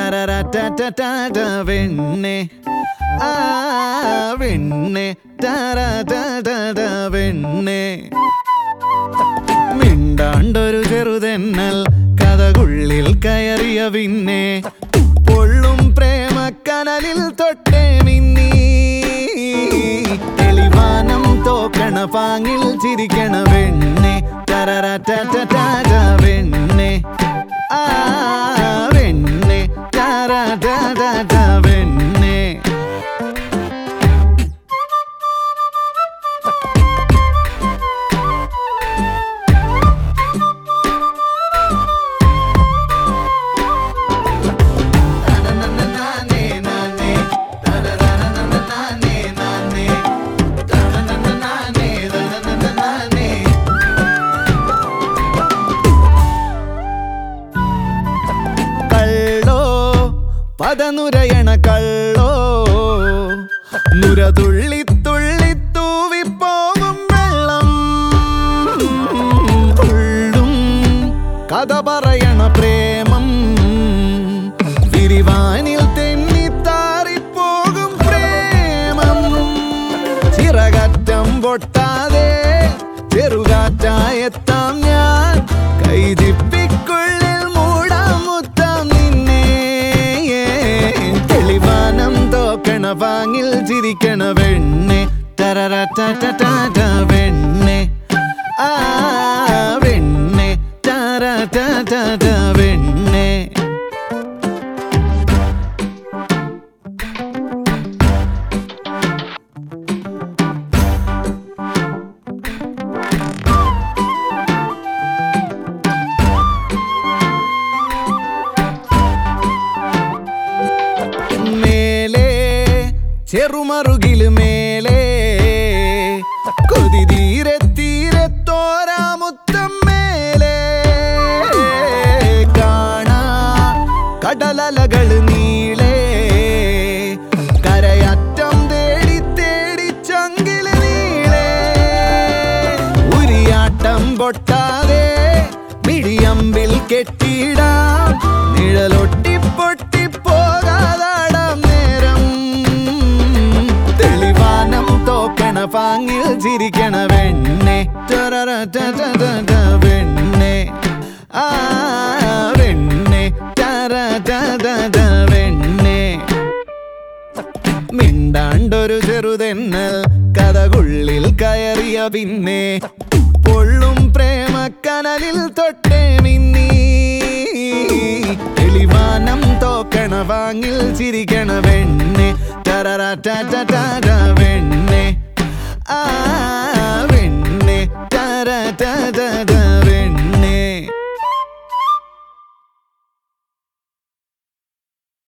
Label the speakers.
Speaker 1: ടരരറ്ററ്ററ്റ വെണ്ണെ ആ വെണ്ണെ ടരരറ്ററ്റ വെണ്ണെ മിണ്ടാണ്ടൊരു ചെറുതെന്നൽ കഥകുള്ളിൽ കയറിയ പിന്നെ പൊള്ളും പ്രേമക്കനലിൽ തൊട്ടേ മിന്നി തെളിവാനം തോക്കണ പാങ്ങിൽ ചിരിക്കണ വെണ്ണെ ടരരറ്ററ്റ വെണ്ണെ ആ വെണ്ണെ ടരരറ്റ വെണ്ണെ കള്ളോ പദനുരയണ കള്ളോ നുര തുള്ളി തുള്ളി തൂവിപ്പോകും വെള്ളം ഉള്ളും കഥ പറയണ പ്രേമം വിരിവാനിൽ തെന്നിത്താറിപ്പോകും പ്രേമം ചിറകറ്റം പൊട്ടാതെ ചെറുകാറ്റായെത്താം ഞാൻ കൈതിപ്പിക്കുള്ളിൽ മൂടാം മുത്താം നിന്നെ തെളിവാനം തോക്കണ പാങ്ങിൽ ചിരിക്കണ വെണ്ണെ ടരരറ്റ വെണ്ണെ ആ വെണ്ണെ ടരരറ്റ വെണ്ണെ മേലെ ചെറുമറുകിൽ മേലെ കൊതി തീരെ തീരെ തോരാമുത്തം മേലെ കാണാ കടലലകൾ നീളെ കരയറ്റം തേടി തേടി ചങ്കില് നീളെ ഉരിയാട്ടം പൊട്ടാതെ മിഴിയമ്പിൽ കെട്ടിടാം നിഴലൊട്ടി പൊട്ടി പോകാതാടാം നേരം തെളിവാനം തോക്കണ പാങ്ങിൽ ചിരിക്കണ വെണ്ണെ ടരരറ്ററ്റ വെണ്ണെ ആ വെണ്ണെ ടരരറ്റ വെണ്ണെ മിണ്ടാണ്ടൊരു ചെറുതെന്നൽ കഥകുള്ളിൽ കയറിയ പിന്നെ പൊള്ളും പ്രേമക്കനലിൽ തൊട്ടേ മിന്നി തെളിവാനം തോക്കണ വാങ്ങിൽ ചിരിക്കണ വെണ്ണെ ടരരറ്റ വെണ്ണെ ആ വെണ്ണെ ടരറ്റ